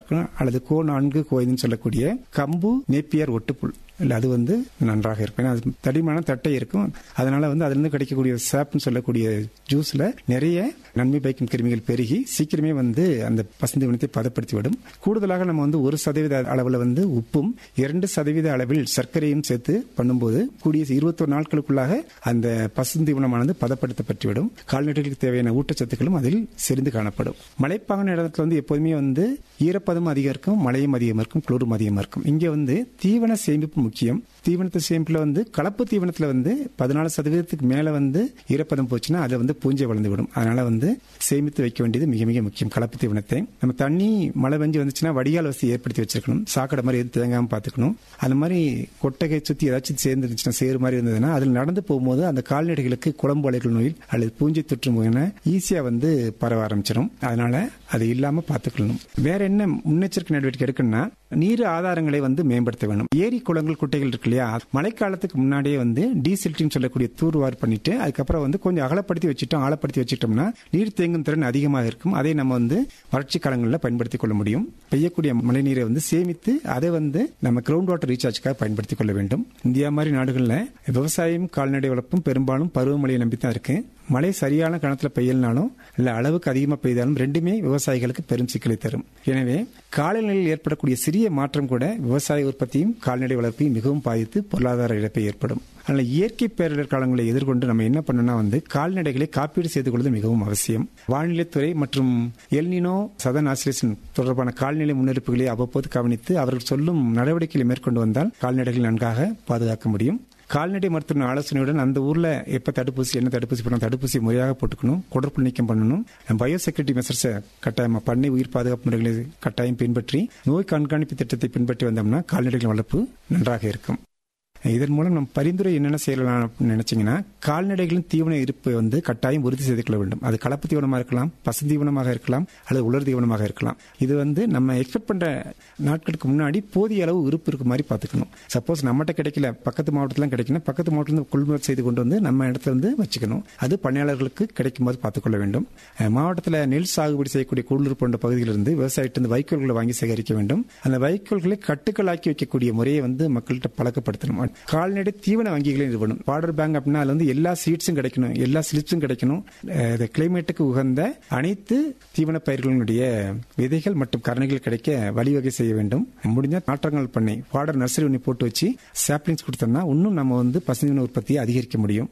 அல்லது கோ நான்கு கோயின்னு சொல்லக்கூடிய கம்பு நேப்பியர் ஒட்டுப்புல் இல்லை அது வந்து நன்றாக இருக்கும் ஏன்னா அது தடிமான தட்டை இருக்கும் அதனால வந்து அதிலிருந்து கிடைக்கக்கூடிய சாப்னு சொல்லக்கூடிய ஜூஸ்ல நிறைய நன்மை பயக்கும் கிருமிகள் பெருகி சீக்கிரமே வந்து அந்த பசுந்தீவனத்தை பதப்படுத்தி விடும் கூடுதலாக நம்ம வந்து ஒரு சதவீத அளவில் வந்து உப்பும் இரண்டு சதவீத அளவில் சர்க்கரையும் சேர்த்து பண்ணும்போது கூடிய இருபத்தொரு நாட்களுக்குள்ளாக அந்த பசுந்தீவனமானது பதப்படுத்தப்பட்டுவிடும் கால்நடைகளுக்கு தேவையான ஊட்டச்சத்துக்களும் அதில் செறிந்து காணப்படும் மலைப்பாங்கான இடத்துல வந்து எப்போதுமே வந்து ஈரப்பதம் அதிகம் இருக்கும் மழையும் அதிகமாக இருக்கும் குளிரும் அதிகமாக இருக்கும் இங்கே வந்து தீவன சேமிப்பு முக்கியம் தீவனத்தை சேமிப்புல வந்து கலப்பு தீவனத்துல வந்து பதினாலு சதவீதத்துக்கு மேல வந்து ஈரப்பதம் போச்சுன்னா அதை வந்து பூஞ்சை வளர்ந்து விடும் அதனால வந்து சேமித்து வைக்க வேண்டியது மிக மிக முக்கியம் கலப்பு தீவனத்தை நம்ம தண்ணி மழை வெஞ்சு வந்துச்சுன்னா வடிகால் வசதி ஏற்படுத்தி வச்சிருக்கணும் சாக்கடை மாதிரி எதுவும் தேங்காம பார்த்துக்கணும் அந்த மாதிரி கொட்டகை சுத்தி ஏதாச்சும் சேர்ந்து இருந்துச்சுன்னா சேறு மாதிரி இருந்ததுன்னா அதில் நடந்து போகும்போது அந்த கால்நடைகளுக்கு குழம்பு அலைகள் நோயில் அல்லது பூஞ்சை தொற்று நோயின ஈஸியா வந்து பரவ ஆரம்பிச்சிடும் அதனால அது இல்லாம பார்த்துக்கணும் வேற என்ன முன்னெச்சரிக்கை நடவடிக்கை எடுக்கணும்னா நீர் ஆதாரங்களை வந்து மேம்படுத்த வேணும் ஏரி குளங்கள் குட்டைகள் இருக்கு இல்லையா மழைக்காலத்துக்கு முன்னாடியே வந்து டீசில்ட்டின்னு சொல்லக்கூடிய தூர்வார் பண்ணிட்டு அதுக்கப்புறம் வந்து கொஞ்சம் அகலப்படுத்தி வச்சுட்டோம் ஆழப்படுத்தி வச்சுட்டோம்னா நீர் தேங்கும் திறன் அதிகமாக இருக்கும் அதை நம்ம வந்து வறட்சி காலங்களில் பயன்படுத்திக் கொள்ள முடியும் பெய்யக்கூடிய மழை நீரை வந்து சேமித்து அதை வந்து நம்ம கிரவுண்ட் வாட்டர் ரீசார்ஜ்க்காக பயன்படுத்திக் கொள்ள வேண்டும் இந்தியா மாதிரி நாடுகளில் விவசாயம் கால்நடை வளர்ப்பும் பெரும்பாலும் பருவமழையை நம்பி தான் இருக்கு மழை சரியான கணத்துல பெய்யலனாலும் இல்ல அளவுக்கு அதிகமாக பெய்தாலும் ரெண்டுமே விவசாயிகளுக்கு பெரும் சிக்கலை தரும் எனவே காலநிலையில் ஏற்படக்கூடிய சிறிய மாற்றம் கூட விவசாய உற்பத்தியும் கால்நடை வளர்ப்பையும் மிகவும் பாதித்து பொருளாதார இழப்பை ஏற்படும் அதனால் இயற்கை பேரிடர் காலங்களை எதிர்கொண்டு நம்ம என்ன பண்ணணும்னா வந்து கால்நடைகளை காப்பீடு செய்து கொள்வது மிகவும் அவசியம் வானிலைத்துறை மற்றும் எல்னினோ சதன் ஆசிலேஷன் தொடர்பான கால்நிலை முன்னெடுப்புகளை அவ்வப்போது கவனித்து அவர்கள் சொல்லும் நடவடிக்கைகளை மேற்கொண்டு வந்தால் கால்நடைகள் நன்றாக பாதுகாக்க முடியும் கால்நடை மருத்துவ ஆலோசனையுடன் அந்த ஊர்ல எப்ப தடுப்பூசி என்ன தடுப்பூசி பண்ணணும் தடுப்பூசி முறையாக போட்டுக்கணும் குடற்புல் நீக்கம் பண்ணணும் பயோ செக்யூரிட்டி மெசர்ஸை கட்டாயமா பண்ணை உயிர் பாதுகாப்பு முறைகளை கட்டாயம் பின்பற்றி நோய் கண்காணிப்பு திட்டத்தை பின்பற்றி வந்தோம்னா கால்நடைகள் வளர்ப்பு நன்றாக இருக்கும் இதன் மூலம் நம்ம பரிந்துரை என்னென்ன செய்யலாம் அப்படின்னு நினைச்சீங்கன்னா கால்நடைகளின் தீவன இருப்பை வந்து கட்டாயம் உறுதி செய்து கொள்ள வேண்டும் அது கலப்பு தீவனமாக இருக்கலாம் பசு தீவனமாக இருக்கலாம் அல்லது உலர் தீவனமாக இருக்கலாம் இது வந்து நம்ம எக்ஸ்பெக்ட் பண்ற நாட்களுக்கு முன்னாடி போதிய அளவு இருப்பு இருக்க மாதிரி பார்த்துக்கணும் சப்போஸ் நம்மகிட்ட கிடைக்கல பக்கத்து மாவட்டத்தில் கிடைக்கணும் பக்கத்து மாவட்டத்தில் கொள்முதல் செய்து கொண்டு வந்து நம்ம இடத்துல வந்து வச்சுக்கணும் அது பணியாளர்களுக்கு கிடைக்கும் போது பார்த்துக்கொள்ள வேண்டும் மாவட்டத்தில் நெல் சாகுபடி செய்யக்கூடிய கூடலூர் போன்ற பகுதியிலிருந்து விவசாயிட்டு வைக்கோல்களை வாங்கி சேகரிக்க வேண்டும் அந்த வைக்கோல்களை கட்டுக்களாக்கி வைக்கக்கூடிய முறையை வந்து மக்கள்கிட்ட பழக்கப்படுத்தணும் கால்நடை தீவன வங்கிகளை நிறுவனம் பார்டர் பேங்க் அப்படின்னா அதுல வந்து எல்லா சீட்ஸும் கிடைக்கணும் எல்லா ஸ்லிப்ஸும் கிடைக்கணும் கிளைமேட்டுக்கு உகந்த அனைத்து தீவன பயிர்களுடைய விதைகள் மற்றும் கரணைகள் கிடைக்க வழிவகை செய்ய வேண்டும் முடிஞ்ச நாற்றங்கள் பண்ணி பார்டர் நர்சரி ஒன்று போட்டு வச்சு சாப்ளிங்ஸ் கொடுத்தோம்னா இன்னும் நம்ம வந்து பசுந்தீவன உற்பத்தியை அதிகரிக்க முடியும்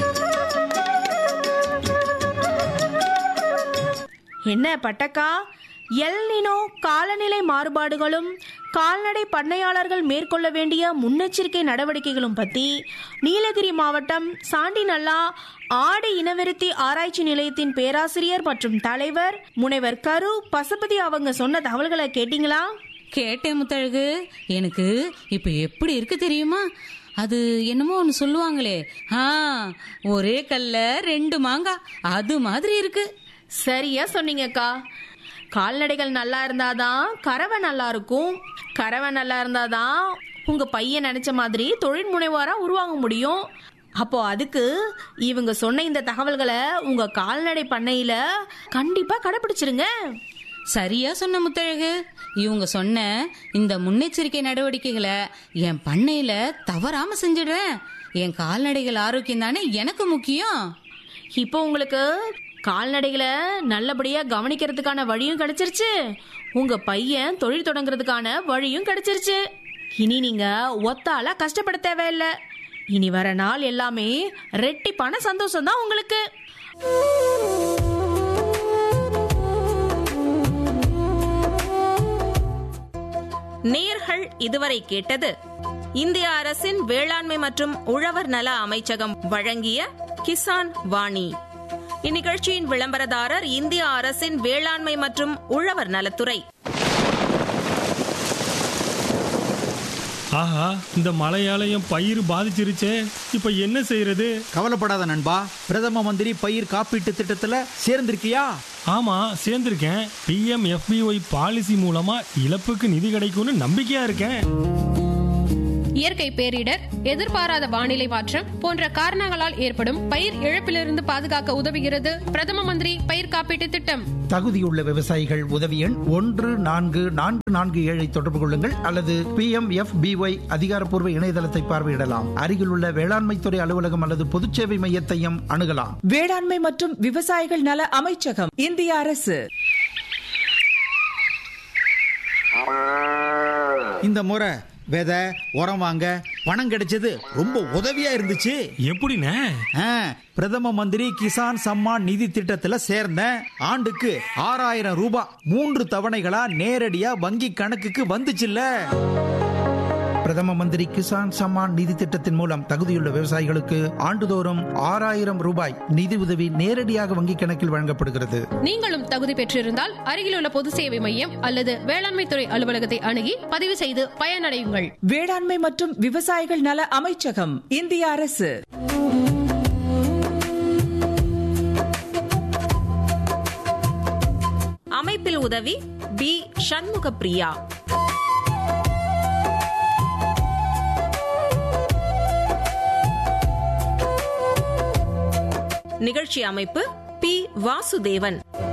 என்ன பட்டக்கா எல்னினோ காலநிலை மாறுபாடுகளும் கால்நடை பண்ணையாளர்கள் மேற்கொள்ள வேண்டிய முன்னெச்சரிக்கை நடவடிக்கைகளும் பத்தி நீலகிரி மாவட்டம் சாண்டிநல்லா ஆடு இனவிருத்தி ஆராய்ச்சி நிலையத்தின் பேராசிரியர் மற்றும் தலைவர் முனைவர் கரு பசுபதி அவங்க சொன்ன தகவல்களை கேட்டீங்களா கேட்டேன் முத்தழகு எனக்கு இப்ப எப்படி இருக்கு தெரியுமா அது என்னமோ ஒன்று சொல்லுவாங்களே ஆ ஒரே கல்ல ரெண்டு மாங்காய் அது மாதிரி இருக்கு சரியா சொன்னீங்கக்கா கால்நடைகள் நல்லா இருந்தாதான் கறவை நல்லா இருக்கும் கறவை நல்லா இருந்தாதான் உங்க பையன் நினைச்ச மாதிரி தொழில் முனைவாரா உருவாக முடியும் அப்போ அதுக்கு இவங்க சொன்ன இந்த தகவல்களை உங்க கால்நடை பண்ணையில கண்டிப்பா கடைபிடிச்சிருங்க சரியா சொன்ன முத்தழகு இவங்க சொன்ன இந்த முன்னெச்சரிக்கை நடவடிக்கைகளை என் பண்ணையில தவறாம செஞ்சிடுறேன் என் கால்நடைகள் ஆரோக்கியம் தானே எனக்கு முக்கியம் இப்போ உங்களுக்கு கால்நடைகளை நல்லபடியா கவனிக்கிறதுக்கான வழியும் கிடைச்சிருச்சு உங்க பையன் தொழில் தொடங்குறதுக்கான வழியும் கிடைச்சிருச்சு இனி நீங்க ஒத்தால கஷ்டப்பட தேவையில்லை இனி வர நாள் எல்லாமே ரெட்டிப்பான சந்தோஷம் தான் உங்களுக்கு நேர்கள் இதுவரை கேட்டது இந்திய அரசின் வேளாண்மை மற்றும் உழவர் நல அமைச்சகம் வழங்கிய கிசான் வாணி இந்நிகழ்ச்சியின் விளம்பரதாரர் இந்திய அரசின் வேளாண்மை மற்றும் உழவர் நலத்துறை ஆஹா இந்த மழையால என் பயிர் பாதிச்சிருச்சே இப்ப என்ன செய்யறது கவலைப்படாத நண்பா பிரதம மந்திரி பயிர் காப்பீட்டு திட்டத்துல சேர்ந்திருக்கியா ஆமா சேர்ந்திருக்கேன் பிஎம் எஃபிஒய் பாலிசி மூலமா இழப்புக்கு நிதி கிடைக்கும்னு நம்பிக்கையா இருக்கேன் இயற்கை பேரிடர் எதிர்பாராத வானிலை மாற்றம் போன்ற காரணங்களால் ஏற்படும் பயிர் இழப்பிலிருந்து பாதுகாக்க உதவுகிறது பிரதம மந்திரி பயிர் காப்பீட்டு திட்டம் தகுதியுள்ள விவசாயிகள் உதவி எண் ஒன்று நான்கு நான்கு நான்கு ஏழை தொடர்பு கொள்ளுங்கள் அல்லது பி எம் எஃப் பிஒய் அதிகாரப்பூர்வ இணையதளத்தை பார்வையிடலாம் அருகிலுள்ள வேளாண்மைத்துறை அலுவலகம் அல்லது பொதுச்சேவை மையத்தையும் அணுகலாம் வேளாண்மை மற்றும் விவசாயிகள் நல அமைச்சகம் இந்திய அரசு இந்த முறை விதை உரம் வாங்க பணம் கிடைச்சது ரொம்ப உதவியா இருந்துச்சு எப்படிண்ணே ஆ, பிரதம மந்திரி கிசான் சம்மான் நிதி திட்டத்துல சேர்ந்தேன் ஆண்டுக்கு ஆறாயிரம் ரூபாய் மூன்று தவணைகளா நேரடியா வங்கி கணக்குக்கு வந்துச்சுல்ல பிரதம மந்திரி கிசான் சம்மான் நிதி திட்டத்தின் மூலம் தகுதியுள்ள விவசாயிகளுக்கு ஆண்டுதோறும் ஆறாயிரம் ரூபாய் நிதி உதவி நேரடியாக வங்கிக் கணக்கில் வழங்கப்படுகிறது நீங்களும் தகுதி பெற்றிருந்தால் அருகிலுள்ள பொது சேவை மையம் அல்லது வேளாண்மை துறை அலுவலகத்தை அணுகி பதிவு செய்து பயனடையுங்கள் வேளாண்மை மற்றும் விவசாயிகள் நல அமைச்சகம் இந்திய அரசு அமைப்பில் உதவி பி சண்முக பிரியா நிகழ்ச்சி அமைப்பு பி வாசுதேவன்